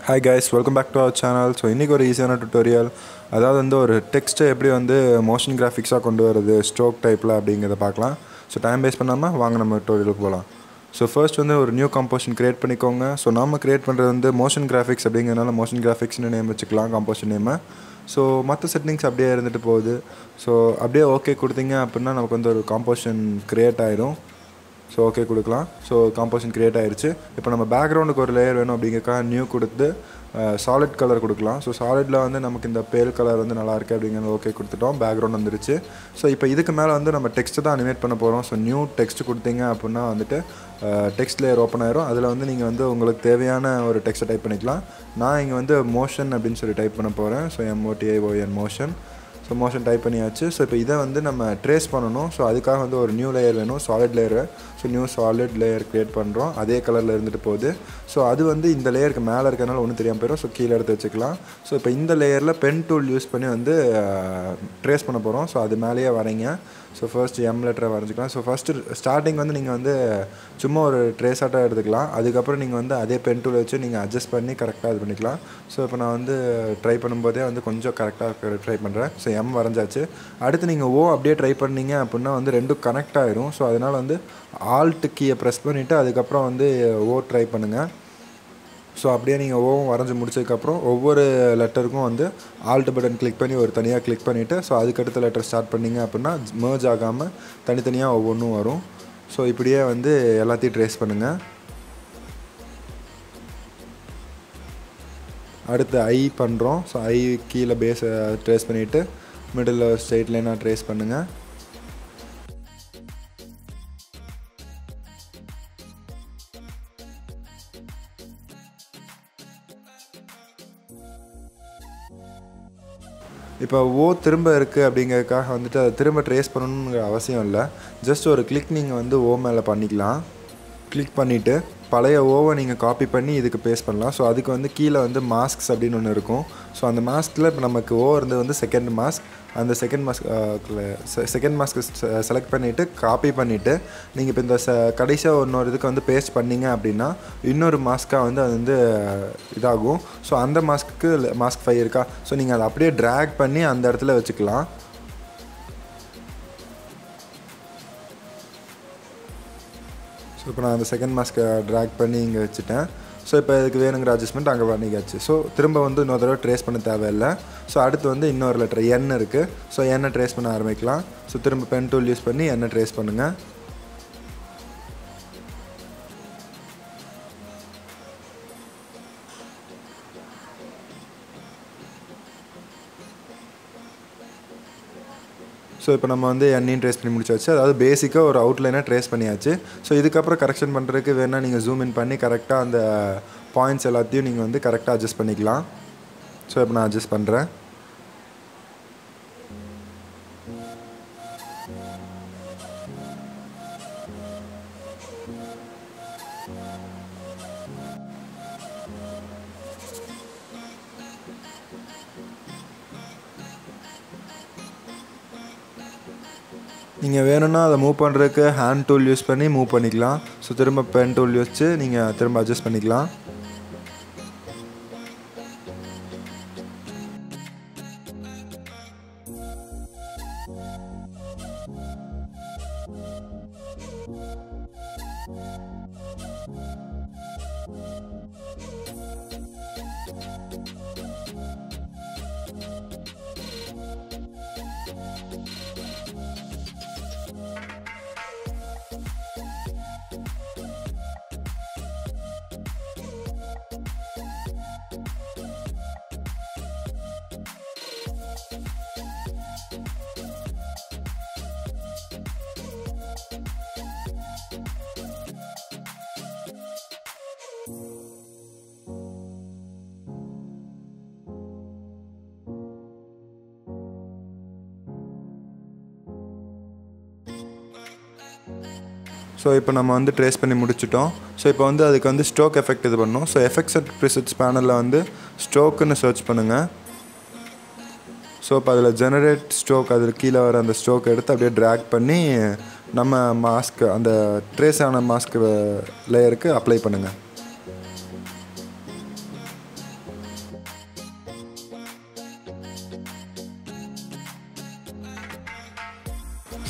hi guys welcome back to our channel so இன்றைக்கி ஒரு ஈஸியான டுட்டோரியல் அதாவது வந்து ஒரு டெக்ஸ்ட்டை எப்படி வந்து மோஷன் கிராஃபிக்ஸாக கொண்டு வரது ஸ்ட்ரோக் டைப்பில் அப்படிங்கிறத பார்க்கலாம் ஸோ டைம் வேஸ்ட் பண்ணாமல் வாங்க நம்ம டுட்டோரியலுக்கு போகலாம் ஸோ ஃபர்ஸ்ட் வந்து ஒரு நியூ காம்போஷன் க்ரியேட் பண்ணிக்கோங்க ஸோ நம்ம க்ரியேட் பண்ணுறது வந்து மோஷன் கிராஃபிக்ஸ் அப்படிங்கிறனால மோஷன் கிராஃபிக்ஸ்னு நேம் வச்சுக்கலாம் காம்போஷன் நேமை ஸோ மற்ற செட்டிங்ஸ் அப்படியே இருந்துட்டு போகுது ஸோ அப்படியே ஓகே கொடுத்தீங்க அப்படின்னா நமக்கு வந்து ஒரு காம்போஷன் க்ரியேட் ஆயிடும் ஸோ ஓகே கொடுக்கலாம் ஸோ காம்போசிஷன் க்ரியேட் ஆயிருச்சு இப்போ நம்ம பேக்ரவுண்டுக்கு ஒரு லேயர் வேணும் அப்படிங்கிறக்காக நியூ கொடுத்து சாலிட் கலர் கொடுக்கலாம் ஸோ சாலிடில் வந்து நமக்கு இந்த பேல் கலர் வந்து நல்லா இருக்குது அப்படிங்கிறது ஓகே கொடுத்துட்டோம் பேக்ரவுண்ட் வந்துருச்சு ஸோ இப்போ இதுக்கு மேலே வந்து நம்ம டெக்ஸ்ட்டு தான் அனிமேட் பண்ண போகிறோம் ஸோ நியூ டெக்ஸ்ட் கொடுத்தீங்க அப்படின்னா வந்துட்டு டெக்ஸ்ட் லேயர் ஓப்பன் ஆயிரும் அதில் வந்து நீங்கள் வந்து உங்களுக்கு தேவையான ஒரு டெக்ஸ்ட்டை டைப் பண்ணிக்கலாம் நான் இங்கே வந்து மோஷன் அப்படின்னு சொல்லி டைப் பண்ண போகிறேன் so M O T I O N motion so motion type பண்ணியாச்சு ஸோ இப்போ இதை வந்து நம்ம ட்ரேஸ் பண்ணணும் ஸோ அதுக்காக வந்து ஒரு நியூ லேயர் வேணும் solid layer so new solid layer create பண்ணுறோம் அதே கலரில் இருந்துட்டு போகுது ஸோ அது வந்து இந்த லேயருக்கு மேலே இருக்கனால ஒன்றும் தெரியாமல் போயிடும் ஸோ கீழே எடுத்து வச்சுக்கலாம் ஸோ இப்போ இந்த லேயரில் பென் டூல் யூஸ் பண்ணி வந்து ட்ரேஸ் பண்ண போகிறோம் ஸோ அது மேலேயே வரைங்க ஸோ ஃபர்ஸ்ட் எம் லெட்டரை வரைஞ்சிக்கலாம் ஸோ ஃபஸ்ட்டு ஸ்டார்டிங் வந்து நீங்கள் வந்து சும்மா ஒரு ட்ரேஸ் ஆட்டாக எடுத்துக்கலாம் அதுக்கப்புறம் நீங்கள் வந்து அதே பென் டூல் வச்சு நீங்கள் அட்ஜஸ்ட் பண்ணி கரெக்டாக இது பண்ணிக்கலாம் ஸோ இப்போ நான் வந்து ட்ரை பண்ணும்போதே வந்து கொஞ்சம் கரெக்டாக ட்ரை பண்ணுறேன் ஸோ எம் வரைஞ்சாச்சு அடுத்து நீங்கள் ஓ அப்படியே ட்ரை பண்ணீங்க அப்படின்னா வந்து ரெண்டும் கனெக்ட் ஆயிரும் ஸோ அதனால் வந்து ஆல்ட் கீயை ப்ரெஸ் பண்ணிவிட்டு அதுக்கப்புறம் வந்து ஓ ட்ரை பண்ணுங்கள் ஸோ அப்படியே நீங்கள் ஓவும் வரைஞ்சி முடிச்சதுக்கப்புறம் ஒவ்வொரு லெட்டருக்கும் வந்து ஆல்ட் பட்டன் கிளிக் பண்ணி ஒரு தனியாக கிளிக் பண்ணிவிட்டு ஸோ அதுக்கடுத்த லெட்டர் ஸ்டார்ட் பண்ணிங்க அப்படின்னா மேர்ஜ் ஆகாமல் தனித்தனியாக ஒவ்வொன்றும் வரும் ஸோ இப்படியே வந்து எல்லாத்தையும் ட்ரேஸ் பண்ணுங்கள் அடுத்து ஐ பண்ணுறோம் ஸோ ஐ கீழே பேஸை ட்ரேஸ் பண்ணிவிட்டு மிடில் ஸ்ட்ரெயிட் லைனாக ட்ரேஸ் பண்ணுங்கள் இப்போ ஓ திரும்ப இருக்குது அப்படிங்கிறதுக்காக வந்துட்டு அதை திரும்ப ட்ரேஸ் பண்ணணுங்கிற அவசியம் இல்லை ஜஸ்ட் ஒரு கிளிக் நீங்கள் வந்து ஓ மேலே பண்ணிக்கலாம் கிளிக் பண்ணிவிட்டு பழைய ஓவை நீங்கள் காப்பி பண்ணி இதுக்கு பேஸ்ட் பண்ணலாம் ஸோ அதுக்கு வந்து கீழே வந்து மாஸ்க்ஸ் அப்படின்னு ஒன்று இருக்கும் ஸோ அந்த மாஸ்கில் இப்போ நமக்கு ஓ இருந்தது வந்து செகண்ட் மாஸ்க் அந்த செகண்ட் மாஸ்க் செகண்ட் மாஸ்க்கு செலக்ட் பண்ணிவிட்டு காப்பி பண்ணிவிட்டு நீங்கள் இப்போ இந்த ச கடைசியாக இன்னொரு இதுக்கு வந்து பேஸ்ட் பண்ணிங்க அப்படின்னா இன்னொரு மாஸ்க்காக வந்து அது வந்து இதாகும் ஸோ அந்த மாஸ்க்கு மாஸ்க் ஃபைவ் இருக்கா ஸோ நீங்கள் அதை அப்படியே ட்ராக் பண்ணி அந்த இடத்துல வச்சுக்கலாம் ஸோ இப்போ நான் அந்த செகண்ட் மாஸ்க்கை ட்ராக் பண்ணி இங்கே வச்சுட்டேன் ஸோ இப்போ இதுக்கு வேணுங்கிற அட்ஜஸ்ட்மெண்ட் அங்கே பண்ணிக்காச்சு ஸோ திரும்ப வந்து இன்னொரு தடவை ட்ரேஸ் பண்ண தேவையில்லை ஸோ அடுத்து வந்து இன்னொரு லெட்டர் என் இருக்குது ஸோ எண்ணை ட்ரேஸ் பண்ண ஆரம்பிக்கலாம் ஸோ திரும்ப பென் டூல் யூஸ் பண்ணி எண்ணை ட்ரேஸ் பண்ணுங்கள் ஸோ இப்போ நம்ம வந்து எண்ணையும் ட்ரேஸ் பண்ணி முடிச்சாச்சு அதாவது பேசிக்காக ஒரு அவுட்லைனாக ட்ரேஸ் பண்ணியாச்சு ஸோ இதுக்கப்புறம் கரெக்ஷன் பண்ணுறதுக்கு வேணால் நீங்கள் ஜூம் இன் பண்ணி கரெக்டாக அந்த பாயிண்ட்ஸ் எல்லாத்தையும் நீங்கள் வந்து கரெக்டாக அட்ஜஸ்ட் பண்ணிக்கலாம் ஸோ இப்போ நான் அட்ஜஸ்ட் பண்ணுறேன் நீங்கள் வேணும்னா அதை மூவ் பண்ணுறதுக்கு ஹேண்ட் டூல் யூஸ் பண்ணி மூவ் பண்ணிக்கலாம் ஸோ திரும்ப பென் டூல் வச்சு நீங்கள் திரும்ப அட்ஜஸ்ட் பண்ணிக்கலாம் ஸோ இப்போ நம்ம வந்து ட்ரேஸ் பண்ணி முடிச்சிட்டோம் ஸோ இப்போ வந்து அதுக்கு வந்து ஸ்ட்ரோக் எஃபெக்ட் இது பண்ணோம் ஸோ எஃபெக்ட்ஸ் அட் ப்ரிசெட்ஸ் பேனலில் வந்து ஸ்ட்ரோக்குன்னு சர்ச் பண்ணுங்கள் ஸோ இப்போ அதில் ஜெனரேட் ஸ்ட்ரோக் அதில் கீழே வர அந்த ஸ்ட்ரோக் எடுத்து அப்படியே ட்ராக் பண்ணி நம்ம மாஸ்க் அந்த ட்ரேஸ் ஆன மாஸ்க் லேயருக்கு அப்ளை பண்ணுங்கள்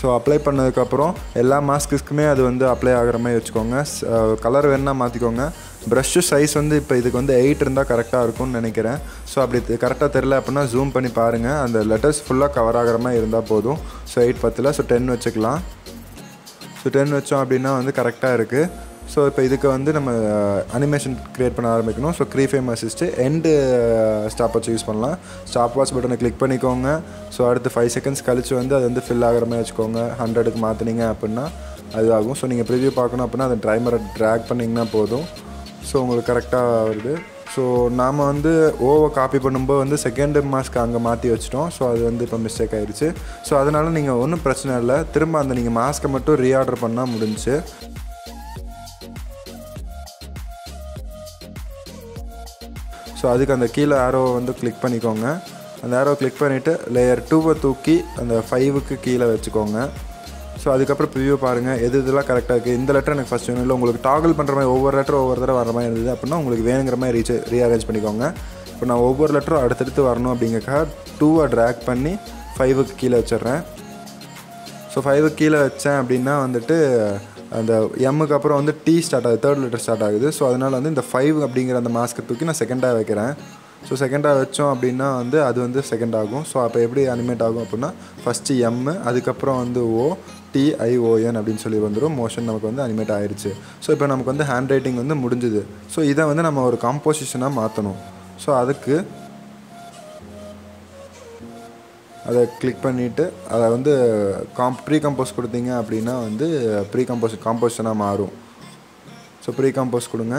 ஸோ அப்ளை பண்ணதுக்கப்புறம் எல்லா மாஸ்க்குமே அது வந்து அப்ளை ஆகிற மாதிரி வச்சுக்கோங்க கலர் வேணால் மாற்றிக்கோங்க ப்ரஷ்ஷு சைஸ் வந்து இப்போ இதுக்கு வந்து எயிட் இருந்தால் கரெக்டாக இருக்கும்னு நினைக்கிறேன் ஸோ அப்படி கரெக்டாக தெரில அப்படின்னா ஜூம் பண்ணி பாருங்கள் அந்த லெட்டர்ஸ் ஃபுல்லாக கவர் ஆகிற மாதிரி இருந்தால் போதும் ஸோ எயிட் பத்தில் ஸோ டென் வச்சுக்கலாம் ஸோ டென் வச்சோம் அப்படின்னா வந்து கரெக்டாக இருக்குது ஸோ இப்போ இதுக்கு வந்து நம்ம அனிமேஷன் க்ரியேட் பண்ண ஆரம்பிக்கணும் so key frame assist and stop watch use பண்ணலாம் ஸ்டாப் வாட்ச் பட்டனை கிளிக் பண்ணிக்கோங்க ஸோ அடுத்து ஃபைவ் செகண்ட்ஸ் கழிச்சு வந்து அது வந்து ஃபில் ஆகிற மாதிரி வச்சுக்கோங்க ஹண்ட்ரடுக்கு மாற்றினீங்க அப்படின்னா அது ஆகும் ஸோ நீங்கள் ப்ரிவியூ பார்க்கணும் அப்படின்னா அந்த ட்ரைமரை ட்ராக் பண்ணிங்கன்னா போதும் ஸோ உங்களுக்கு கரெக்டாக வருது ஸோ நாம் வந்து ஓவை காப்பி பண்ணும்போது வந்து செகண்ட் மாஸ்க் அங்கே மாற்றி வச்சிட்டோம் ஸோ அது வந்து இப்போ மிஸ்டேக் ஆயிடுச்சு ஸோ அதனால் நீங்கள் ஒன்றும் பிரச்சனை இல்லை திரும்ப அந்த நீங்கள் மாஸ்க்கை மட்டும் ரீஆர்டர் பண்ணால் முடிஞ்சுச்சு ஸோ அதுக்கு அந்த கீழே ஆரோ வந்து கிளிக் பண்ணிக்கோங்க அந்த ஆரோ கிளிக் பண்ணிவிட்டு லேயர் டூவை தூக்கி அந்த ஃபைவுக்கு கீழே வச்சுக்கோங்க ஸோ அதுக்கப்புறம் ப்ரிவியூ பாருங்கள் எது இதெல்லாம் கரெக்டாக இருக்குது இந்த லெட்டர் எனக்கு ஃபஸ்ட் வேணும் இல்லை உங்களுக்கு டாகல் பண்ணுற மாதிரி ஒவ்வொரு லெட்டர் ஒவ்வொரு தடவை வர மாதிரி இருந்தது அப்படின்னா உங்களுக்கு வேணுங்கிற மாதிரி ரீச் ரீஅரேஞ்ச் பண்ணிக்கோங்க இப்போ நான் ஒவ்வொரு லெட்டரும் அடுத்தடுத்து வரணும் அப்படிங்கக்காக டூவை ட்ராக் பண்ணி ஃபைவுக்கு கீழே வச்சிடுறேன் ஸோ ஃபைவுக்கு கீழே வச்சேன் அப்படின்னா வந்துட்டு அந்த எம்முக்கு அப்புறம் வந்து டி ஸ்டார்ட் ஆகுது தேர்ட் லெட்டர் ஸ்டார்ட் ஆகுது ஸோ அதனால் வந்து இந்த ஃபைவ் அப்படிங்கிற அந்த மாஸ்க்கை தூக்கி நான் செகண்டாக வைக்கிறேன் ஸோ செகண்டாக வச்சோம் அப்படின்னா வந்து அது வந்து செகண்ட் ஆகும் ஸோ அப்போ எப்படி அனிமேட் ஆகும் அப்படின்னா ஃபஸ்ட்டு எம்மு அதுக்கப்புறம் வந்து ஓ டிஐஓஎன் அப்படின்னு சொல்லி வந்துடும் மோஷன் நமக்கு வந்து அனிமேட் ஆயிடுச்சு ஸோ இப்போ நமக்கு வந்து ஹேண்ட் ரைட்டிங் வந்து முடிஞ்சுது ஸோ இதை வந்து நம்ம ஒரு காம்போசிஷனாக மாற்றணும் ஸோ அதுக்கு அதை கிளிக் பண்ணிவிட்டு அதை வந்து காம் ப்ரீ கம்போஸ் கொடுத்தீங்க அப்படின்னா வந்து ப்ரீ கம்போஸ் காம்போசிஷனாக மாறும் ஸோ ப்ரீ கம்போஸ் கொடுங்க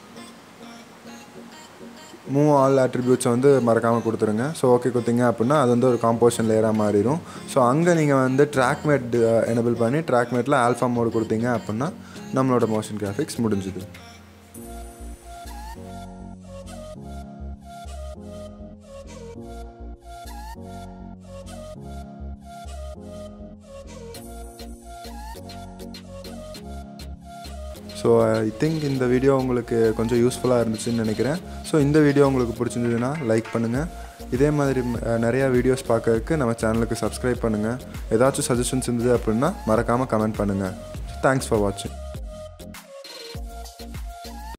மூவ் ஆல் ஆட்ரிபியூட்ஸை வந்து மறக்காமல் கொடுத்துருங்க ஸோ ஓகே கொடுத்தீங்க அப்படின்னா அது வந்து ஒரு காம்போசிஷன் லேயராக மாறிடும் ஸோ அங்கே நீங்கள் வந்து ட்ராக்மேட் எனபிள் பண்ணி ட்ராக்மேட்டில் ஆல்ஃபா மோடு கொடுத்தீங்க அப்படின்னா நம்மளோட மோஷன் கிராஃபிக்ஸ் முடிஞ்சுது ஸோ ஐ திங்க் இந்த வீடியோ உங்களுக்கு கொஞ்சம் யூஸ்ஃபுல்லாக இருந்துச்சுன்னு நினைக்கிறேன் ஸோ இந்த வீடியோ உங்களுக்கு பிடிச்சிருந்ததுன்னா லைக் பண்ணுங்கள் இதே மாதிரி அஹ், நிறையா வீடியோஸ் பார்க்கறதுக்கு நம்ம சேனலுக்கு சப்ஸ்கிரைப் பண்ணுங்கள் ஏதாச்சும் சஜஷன்ஸ் இருந்தது அப்படின்னா மறக்காமல் கமெண்ட் பண்ணுங்கள் தேங்க்ஸ் ஃபார் வாட்சிங்